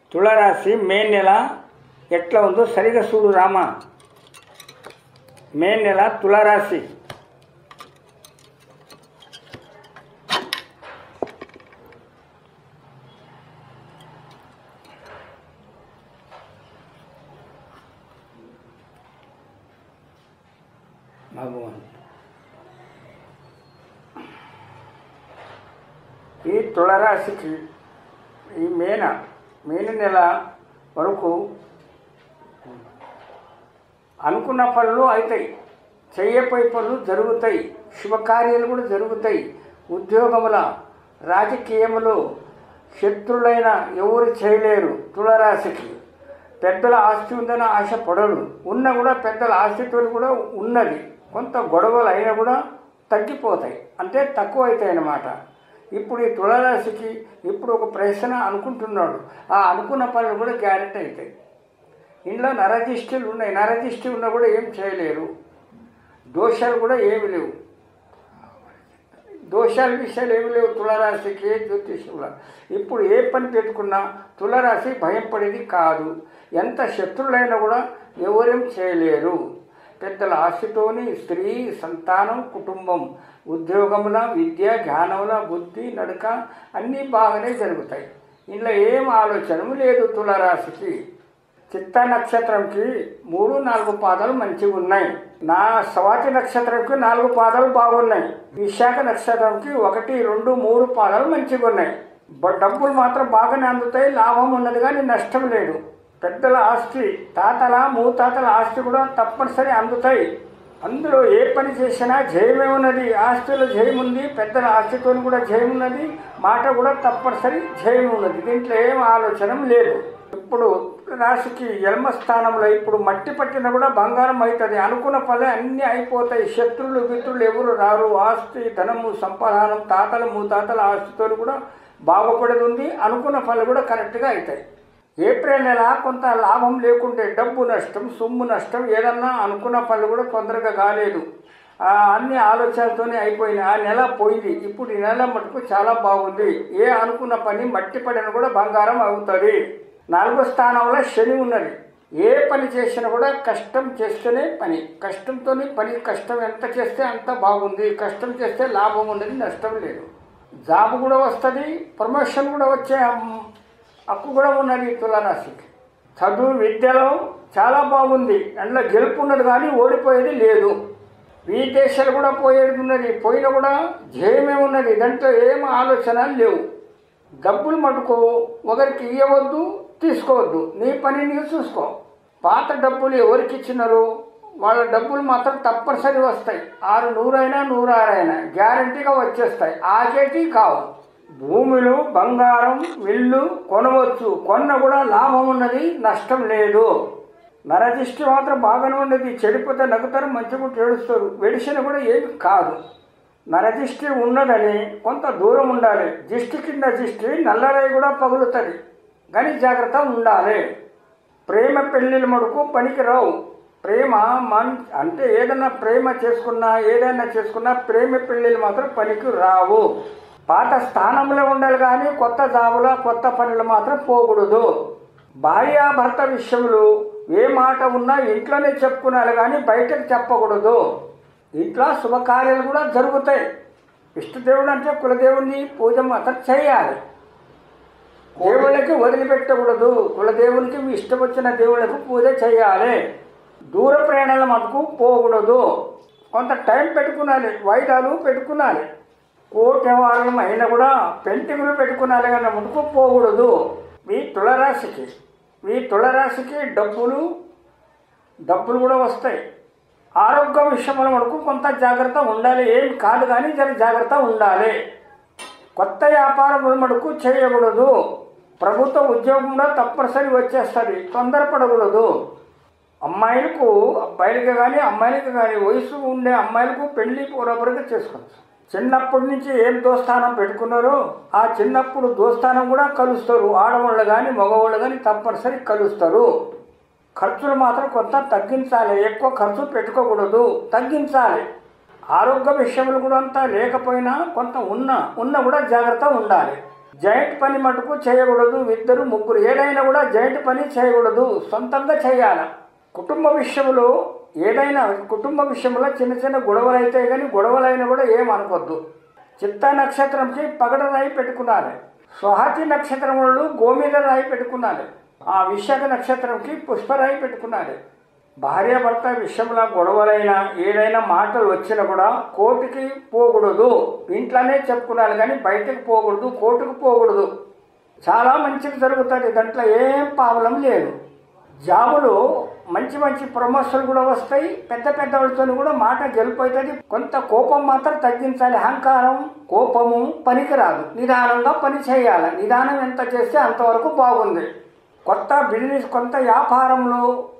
తులరాశి మే నెల ఎట్లా ఉందో సరిగా చూడు రామ మే నెల తులరాశి భగవాన్ ఈ తులరాశికి ఈ మేన మేన నెల వరకు అనుకున్న పనులు అవుతాయి చెయ్యపోయి పనులు జరుగుతాయి శుభకార్యాలు కూడా జరుగుతాయి ఉద్యోగముల రాజకీయములు శత్రులైన ఎవరు చేయలేరు తులరాశికి పెద్దల ఆస్తి ఉందని ఆశ పడరు ఉన్న కూడా పెద్దల ఆస్తితో కూడా ఉన్నది కొంత గొడవలు అయినా కూడా తగ్గిపోతాయి అంటే తక్కువ అవుతాయి అన్నమాట ఇప్పుడు ఈ తులరాశికి ఇప్పుడు ఒక ప్రశ్న అనుకుంటున్నాడు ఆ అనుకున్న పనులు కూడా గ్యారెంటీ అవుతాయి ఇంట్లో నరదిష్టిలు ఉన్నాయి నరదిష్టి ఉన్నా కూడా ఏం చేయలేరు దోషాలు కూడా ఏమి లేవు దోషాల విషయాలు ఏమి లేవు తులరాశికి జ్యోతిష్యంలో ఇప్పుడు ఏ పని పెట్టుకున్నా తులరాశి భయం పడేది కాదు ఎంత శత్రులైనా కూడా ఎవరేం చేయలేరు పెద్దల ఆశతోని స్త్రీ సంతానం కుటుంబం ఉద్యోగముల విద్య జ్ఞానముల బుద్ధి నడక అన్నీ బాగానే జరుగుతాయి ఇంట్లో ఏం ఆలోచన లేదు తులరాశికి చిత్త నక్షత్రంకి మూడు నాలుగు పాదాలు మంచిగా ఉన్నాయి నా స్వాతి నక్షత్రంకి నాలుగు పాదాలు బాగున్నాయి విశాఖ నక్షత్రంకి ఒకటి రెండు మూడు పాదాలు మంచిగా ఉన్నాయి బ- డబ్బులు మాత్రం బాగానే అందుతాయి లాభం ఉన్నది కానీ నష్టం లేదు పెద్దల ఆస్తి తాతల మూతాతల ఆస్తి కూడా తప్పనిసరి అందుతాయి అందులో ఏ పని చేసినా జయమే ఉన్నది ఆస్తిలో జయం ఉంది పెద్దల ఆస్తితో కూడా జయం ఉన్నది మాట కూడా తప్పనిసరి జయం ఉన్నది దీంట్లో ఏం ఆలోచన లేదు ఇప్పుడు రాశికి ఎల్మ స్థానంలో ఇప్పుడు మట్టి పట్టిన కూడా బంగారం అవుతుంది అనుకున్న పనులు అన్నీ అయిపోతాయి శత్రులు మిత్రులు ఎవరు రారు ఆస్తి ధనము సంపాదనం తాతల మూతాతల ఆస్తితో కూడా బాగుపడేది ఉంది అనుకున్న పనులు కూడా కరెక్ట్గా అవుతాయి ఏప్రిల్ నెల కొంత లాభం లేకుంటే డబ్బు నష్టం సొమ్ము నష్టం ఏదన్నా అనుకున్న పనులు కూడా తొందరగా కాలేదు ఆ అన్ని ఆలోచనలతోనే అయిపోయినాయి ఆ నెల పోయింది ఇప్పుడు ఈ నెల మటుకు చాలా బాగుంది ఏ అనుకున్న పని మట్టి పడిన కూడా బంగారం అవుతుంది నాలుగో స్థానంలో శని ఉన్నది ఏ పని చేసినా కూడా కష్టం చేస్తేనే పని కష్టంతోనే పని కష్టం ఎంత చేస్తే అంత బాగుంది కష్టం చేస్తే లాభం ఉన్నది నష్టం లేదు జాబ్ కూడా వస్తుంది ప్రమోషన్ కూడా వచ్చే హమ్- హక్కు కూడా ఉన్నది ఈ తులారాశికి చదువు విద్యలో చాలా బాగుంది అందులో గెలుపు ఉన్నది కానీ ఓడిపోయేది లేదు విదేశాలు కూడా పోయేది ఉన్నది పోయినా కూడా జయమే ఉన్నది దాంట్లో ఏం ఆలోచనలు లేవు డబ్బులు మటుకు ఒకరికి ఇవ్వవద్దు తీసుకోవద్దు నీ పని నీవు చూసుకో పాత డబ్బులు ఎవరికి ఇచ్చినారు వాళ్ళ డబ్బులు మాత్రం తప్పనిసరి వస్తాయి ఆరు నూరైనా నూరారైనా గ్యారంటీగా వచ్చేస్తాయి ఆగేటి కావు భూములు బంగారం ఇల్లు కొనవచ్చు కొన్న కూడా లాభం ఉన్నది నష్టం లేదు నరదిష్టి మాత్రం బాగానే ఉండేది చెడిపోతే నగ్గుతారు మంచిగా ఏడుస్తారు వెడిసిన కూడా ఏమి కాదు నరదిష్టి ఉన్నదని కొంత దూరం ఉండాలి దిష్టి కింద దిష్టి నల్లరాయి కూడా పగులుతుంది కానీ జాగ్రత్త ఉండాలి ప్రేమ పెళ్ళిళ్ళ మడుకు పనికి రావు ప్రేమ మన్ అంటే ఏదైనా ప్రేమ చేసుకున్నా ఏదైనా చేసుకున్నా ప్రేమ పెళ్ళిళ్ళు మాత్రం పనికి రావు పాత స్థానంలో ఉండాలి కానీ కొత్త జాబుల కొత్త పనులు మాత్రం పోకూడదు భార్యాభర్త విషయంలో ఏ మాట ఉన్నా ఇంట్లోనే చెప్పుకున్నారు కానీ బయటకు చెప్పకూడదు ఇంట్లో శుభకార్యాలు కూడా జరుగుతాయి ఇష్టదేవుడు అంటే కులదేవుని పూజ మాత్రం చేయాలి దేవుళ్ళకి వదిలిపెట్టకూడదు కులదేవునికి మీ ఇష్టం వచ్చిన దేవుళ్ళకు పూజ చేయాలి దూర ప్రయాణాల మటుకు పోకూడదు కొంత టైం పెట్టుకున్నాలి వాయిదాలు పెట్టుకున్నాలి కోర్టు వ్యవహారం అయినా కూడా పెంటింగ్లు పెట్టుకున్నాలి కానీ మటుకు పోకూడదు మీ తులరాశికి మీ తులరాశికి డబ్బులు డబ్బులు కూడా వస్తాయి ఆరోగ్య విషయంలో మనకు కొంత జాగ్రత్త ఉండాలి ఏం కాదు కానీ జర జాగ్రత్త ఉండాలి కొత్త వ్యాపారం మటుకు చేయకూడదు ప్రభుత్వ ఉద్యోగం కూడా తప్పనిసరి వచ్చేస్తుంది తొందరపడకూడదు అమ్మాయిలకు అబ్బాయిలకి కానీ అమ్మాయిలకి కానీ వయసు ఉండే అమ్మాయిలకు పెళ్లి పూర్వపరంగా చేసుకోవచ్చు చిన్నప్పటి నుంచి ఏం దోస్తానం పెట్టుకున్నారో ఆ చిన్నప్పుడు దోస్తానం కూడా కలుస్తారు ఆడవాళ్ళు కానీ మగవాళ్ళు కానీ తప్పనిసరి కలుస్తారు ఖర్చులు మాత్రం కొంత తగ్గించాలి ఎక్కువ ఖర్చు పెట్టుకోకూడదు తగ్గించాలి ఆరోగ్య విషయంలో కూడా అంతా లేకపోయినా కొంత ఉన్న ఉన్న కూడా జాగ్రత్త ఉండాలి జాయింట్ పని మటుకు చేయకూడదు ఇద్దరు ముగ్గురు ఏదైనా కూడా జాయింట్ పని చేయకూడదు సొంతంగా చేయాలి కుటుంబ విషయంలో ఏదైనా కుటుంబ విషయంలో చిన్న చిన్న గొడవలు అయితే కానీ గొడవలైనా కూడా ఏం అనుకోద్దు చిత్త నక్షత్రంకి పగడ రాయి పెట్టుకున్నారు స్వహతి నక్షత్రం వాళ్ళు గోమీద రాయి పెట్టుకున్నారు ఆ విశాఖ నక్షత్రంకి పుష్పరాయి పెట్టుకున్నారు భార్యాభర్త విషయంలో గొడవలైనా ఏదైనా మాటలు వచ్చినా కూడా కోర్టుకి పోకూడదు ఇంట్లోనే చెప్పుకున్నారు కానీ బయటకు పోకూడదు కోర్టుకు పోకూడదు చాలా మంచిది జరుగుతుంది దాంట్లో ఏం ప్రాబ్లం లేదు జాబులు మంచి మంచి ప్రమోషన్లు కూడా వస్తాయి పెద్ద పెద్ద వాళ్ళతో కూడా మాట గెలుపవుతుంది కొంత కోపం మాత్రం తగ్గించాలి అహంకారం కోపము పనికిరాదు నిదానంగా పని చేయాలి నిదానం ఎంత చేస్తే అంతవరకు బాగుంది కొత్త బిజినెస్ కొంత వ్యాపారంలో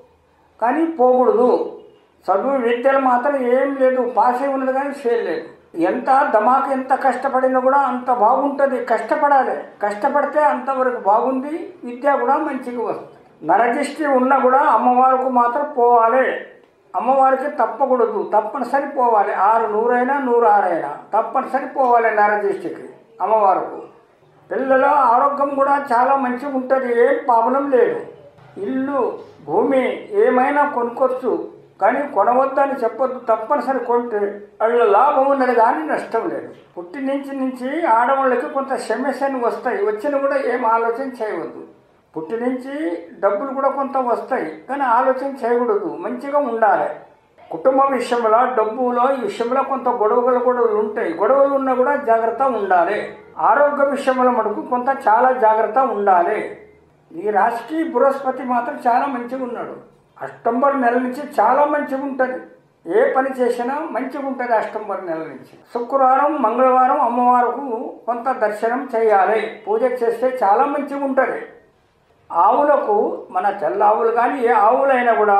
కానీ పోకూడదు చదువు విద్యలు మాత్రం ఏం లేదు పాస్ అయి ఉన్నది కానీ ఫెయిల్ లేదు ఎంత దమాకు ఎంత కష్టపడినా కూడా అంత బాగుంటుంది కష్టపడాలి కష్టపడితే అంతవరకు బాగుంది విద్య కూడా మంచిగా వస్తుంది నరదిష్టి ఉన్నా కూడా అమ్మవారికి మాత్రం పోవాలి అమ్మవారికి తప్పకూడదు తప్పనిసరి పోవాలి ఆరు నూరైనా నూరు ఆరైనా తప్పనిసరి పోవాలి నరదిష్టికి అమ్మవారికి పిల్లల ఆరోగ్యం కూడా చాలా మంచిగా ఉంటుంది ఏం ప్రాబ్లం లేదు ఇల్లు భూమి ఏమైనా కొనుక్కోవచ్చు కానీ కొనవద్దని చెప్పొద్దు తప్పనిసరి కొంటే వాళ్ళ లాభం ఉన్నది కానీ నష్టం లేదు పుట్టి నుంచి నుంచి ఆడవాళ్ళకి కొంత సమస్యలు వస్తాయి వచ్చినా కూడా ఏం ఆలోచన చేయవద్దు పుట్టి నుంచి డబ్బులు కూడా కొంత వస్తాయి కానీ ఆలోచన చేయకూడదు మంచిగా ఉండాలి కుటుంబ విషయంలో డబ్బులో ఈ విషయంలో కొంత గొడవలు కూడా ఉంటాయి గొడవలు ఉన్నా కూడా జాగ్రత్త ఉండాలి ఆరోగ్య విషయంలో మటుకు కొంత చాలా జాగ్రత్త ఉండాలి ఈ రాశికి బృహస్పతి మాత్రం చాలా మంచిగా ఉన్నాడు అక్టోబర్ నెల నుంచి చాలా మంచిగా ఉంటుంది ఏ పని చేసినా మంచిగా ఉంటుంది అక్టోబర్ నెల నుంచి శుక్రవారం మంగళవారం అమ్మవారికి కొంత దర్శనం చేయాలి పూజ చేస్తే చాలా మంచిగా ఉంటుంది ఆవులకు మన తెల్ల ఆవులు కానీ ఏ ఆవులైనా కూడా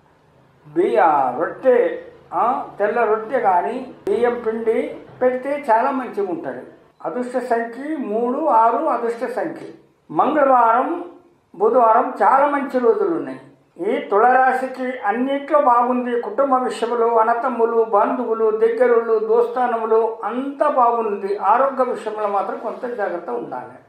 బియ్య రొట్టె ఆ, తెల్ల రొట్టె కానీ బియ్యం పిండి పెడితే చాలా మంచిగా ఉంటుంది అదృష్ట సంఖ్య మూడు ఆరు అదృష్ట సంఖ్య మంగళవారం బుధవారం చాలా మంచి రోజులు ఉన్నాయి ఈ తులరాశికి అన్నిట్లో బాగుంది కుటుంబ విషయంలో అన్నతమ్ములు బంధువులు దగ్గరులు దోస్తానములు అంతా బాగుంది ఆరోగ్య విషయంలో మాత్రం కొంత జాగ్రత్త ఉండాలి